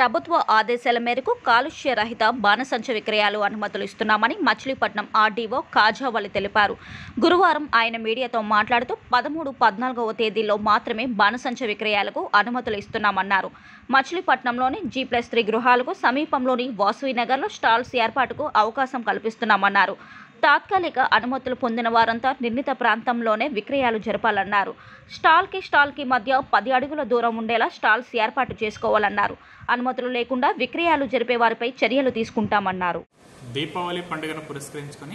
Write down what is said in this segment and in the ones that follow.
ప్రభుత్వ ఆదేశాల మేరకు కాలుష్య రహిత బాణసంచ విక్రయాలు అనుమతులు ఇస్తున్నామని మచిలీపట్నం ఆర్డీఓ కాజావలి తెలిపారు గురువారం ఆయన మీడియాతో మాట్లాడుతూ పదమూడు పద్నాలుగవ తేదీలో మాత్రమే బాణసంచ విక్రయాలకు అనుమతులు ఇస్తున్నామన్నారు మచిలీపట్నంలోని జీ ప్లస్ త్రీ గృహాలకు సమీపంలోని వాసవినగర్లో స్టాల్స్ ఏర్పాటుకు అవకాశం కల్పిస్తున్నామన్నారు తాత్కాలిక అనుమతులు పొందిన వారంతా నిర్ణీత ప్రాంతంలోనే విక్రయాలు జరపాలన్నారు స్టాల్కి స్టాల్కి మధ్య పది అడుగుల దూరం ఉండేలా స్టాల్స్ ఏర్పాటు చేసుకోవాలన్నారు అనుమతులు లేకుండా విక్రయాలు జరిపే వారిపై చర్యలు తీసుకుంటామన్నారు దీపావళి పండుగను పురస్కరించుకొని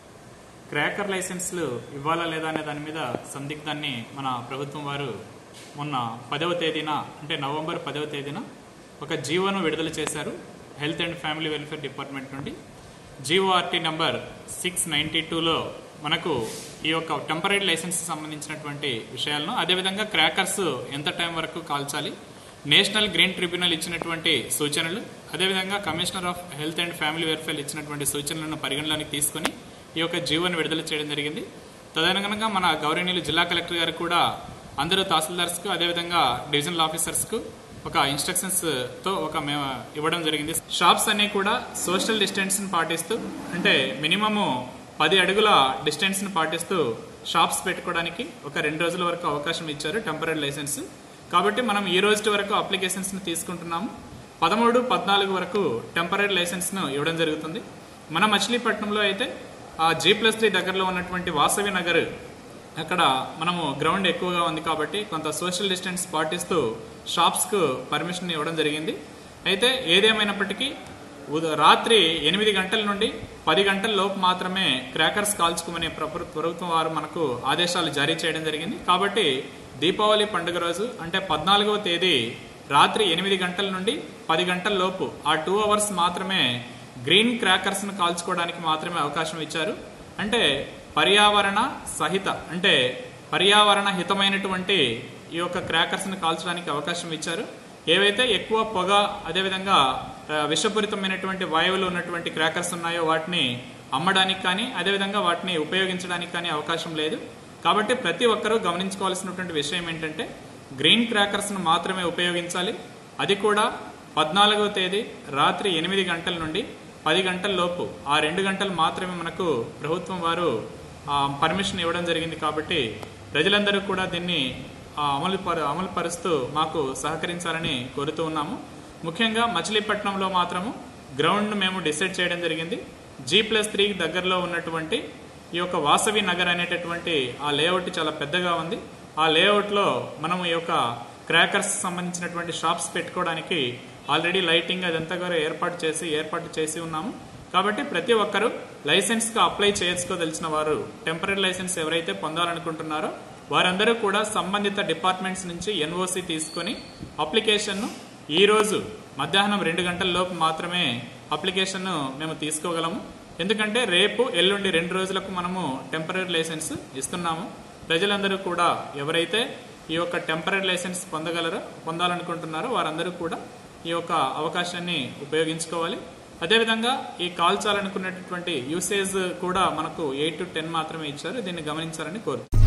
క్రాకర్ లైసెన్స్లు ఇవ్వాలా లేదా అనే దాని మీద సందిగ్ధాన్ని మన ప్రభుత్వం వారు మొన్న పదవ తేదీన అంటే నవంబర్ పదవ తేదీన ఒక జీవోను విడుదల చేశారు health and family welfare department నుండి జీఓఆర్టీ నంబర్ సిక్స్ నైంటీ టూలో మనకు ఈ యొక్క టెంపరీ లైసెన్స్ సంబంధించినటువంటి విషయాలను అదేవిధంగా క్రాకర్స్ ఎంత టైం వరకు కాల్చాలి నేషనల్ గ్రీన్ ట్రిబ్యునల్ ఇచ్చినటువంటి సూచనలు అదేవిధంగా commissioner of health and family welfare ఇచ్చినటువంటి సూచనలను పరిగణలోకి తీసుకొని ఈ యొక్క జీవోని విడుదల చేయడం జరిగింది తదనుగుణంగా మన గౌరవనీయులు జిల్లా కలెక్టర్ గారు కూడా అందరూ తహసీల్దార్స్కు అదేవిధంగా డివిజనల్ ఆఫీసర్స్కు ఒక ఇన్స్ట్రక్షన్స్ తో ఒక మేము ఇవ్వడం జరిగింది షాప్స్ అన్ని కూడా సోషల్ డిస్టెన్స్ ని పాటిస్తూ అంటే మినిమము పది అడుగుల డిస్టెన్స్ ని పాటిస్తూ షాప్స్ పెట్టుకోవడానికి ఒక రెండు రోజుల వరకు అవకాశం ఇచ్చారు టెంపరీ లైసెన్స్ కాబట్టి మనం ఈ రోజు వరకు అప్లికేషన్స్ ని తీసుకుంటున్నాము పదమూడు పద్నాలుగు వరకు టెంపరీ లైసెన్స్ ను ఇవ్వడం జరుగుతుంది మన మచిలీపట్నంలో అయితే ఆ జీ ప్లస్ త్రీ దగ్గరలో ఉన్నటువంటి వాసవి నగర్ అక్కడ మనము గ్రౌండ్ ఎక్కువగా ఉంది కాబట్టి కొంత సోషల్ డిస్టెన్స్ పాటిస్తూ షాప్స్కు పర్మిషన్ ఇవ్వడం జరిగింది అయితే ఏదేమైనప్పటికీ ఉద- రాత్రి ఎనిమిది గంటల నుండి పది గంటల లోపు మాత్రమే క్రాకర్స్ కాల్చుకోమని ప్రభు- ప్రభుత్వం వారు మనకు ఆదేశాలు జారీ చేయడం జరిగింది కాబట్టి దీపావళి పండుగ రోజు అంటే పద్నాలుగవ తేదీ రాత్రి ఎనిమిది గంటల నుండి పది గంటల లోపు ఆ టూ అవర్స్ మాత్రమే గ్రీన్ క్రాకర్స్ ను కాల్చుకోవడానికి మాత్రమే అవకాశం ఇచ్చారు అంటే పర్యావరణ సహిత అంటే పర్యావరణ హితమైనటువంటి ఈ యొక్క క్రాకర్స్ ను కాల్చడానికి అవకాశం ఇచ్చారు ఏవైతే ఎక్కువ పొగ అదేవిధంగా ఆ, విషపూరితమైనటువంటి వాయువులు ఉన్నటువంటి క్రాకర్స్ ఉన్నాయో వాటిని అమ్మడానికి కానీ అదేవిధంగా వాటిని ఉపయోగించడానికి కానీ అవకాశం లేదు కాబట్టి ప్రతి ఒక్కరూ గమనించుకోవాల్సినటువంటి విషయం ఏంటంటే గ్రీన్ క్రాకర్స్ ను మాత్రమే ఉపయోగించాలి అది కూడా పద్నాలుగవ తేదీ రాత్రి ఎనిమిది గంటల నుండి పది గంటల లోపు ఆ రెండు గంటలు మాత్రమే మనకు ప్రభుత్వం వారు ఆ, పర్మిషన్ ఇవ్వడం జరిగింది కాబట్టి ప్రజలందరూ కూడా దీన్ని ఆ, అమలు పరు అమలు పరుస్తూ మాకు సహకరించాలని కోరుతూ ఉన్నాము ముఖ్యంగా మచిలీపట్నంలో మాత్రము గ్రౌండ్ మేము డిసైడ్ చేయడం జరిగింది జీ ప్లస్ త్రీ దగ్గరలో ఉన్నటువంటి ఈ యొక్క వాసవి నగర్ అనేటటువంటి ఆ లేఅవుట్ చాలా పెద్దగా ఉంది ఆ లేఅవుట్లో మనము ఈ యొక్క క్రాకర్స్ సంబంధించినటువంటి షాప్స్ పెట్టుకోవడానికి ఆల్రెడీ లైటింగ్ అదంతా కూడా ఏర్పాటు చేసి ఏర్పాటు చేసి ఉన్నాము కాబట్టి ప్రతి ఒక్కరూ లైసెన్స్ కు అప్లై చేసుకోదలిచిన వారు టెంపరీ లైసెన్స్ ఎవరైతే పొందాలనుకుంటున్నారో వారందరూ కూడా సంబంధిత డిపార్ట్మెంట్స్ నుంచి ఎన్ఓసి తీసుకొని అప్లికేషన్ను ఈ రోజు మధ్యాహ్నం రెండు గంటల లోపు మాత్రమే అప్లికేషన్ మేము తీసుకోగలము ఎందుకంటే రేపు ఎల్లుండి రెండు రోజులకు మనము టెంపరీ లైసెన్స్ ఇస్తున్నాము ప్రజలందరూ కూడా ఎవరైతే ఈ యొక్క టెంపరీ లైసెన్స్ పొందగలరో పొందాలనుకుంటున్నారో వారందరూ కూడా ఈ యొక్క అవకాశాన్ని ఉపయోగించుకోవాలి అదేవిధంగా ఈ కాల్చాలనుకున్నటువంటి యూసేజ్ కూడా మనకు ఎయిట్ టు టెన్ మాత్రమే ఇచ్చారు దీన్ని గమనించాలని కోరు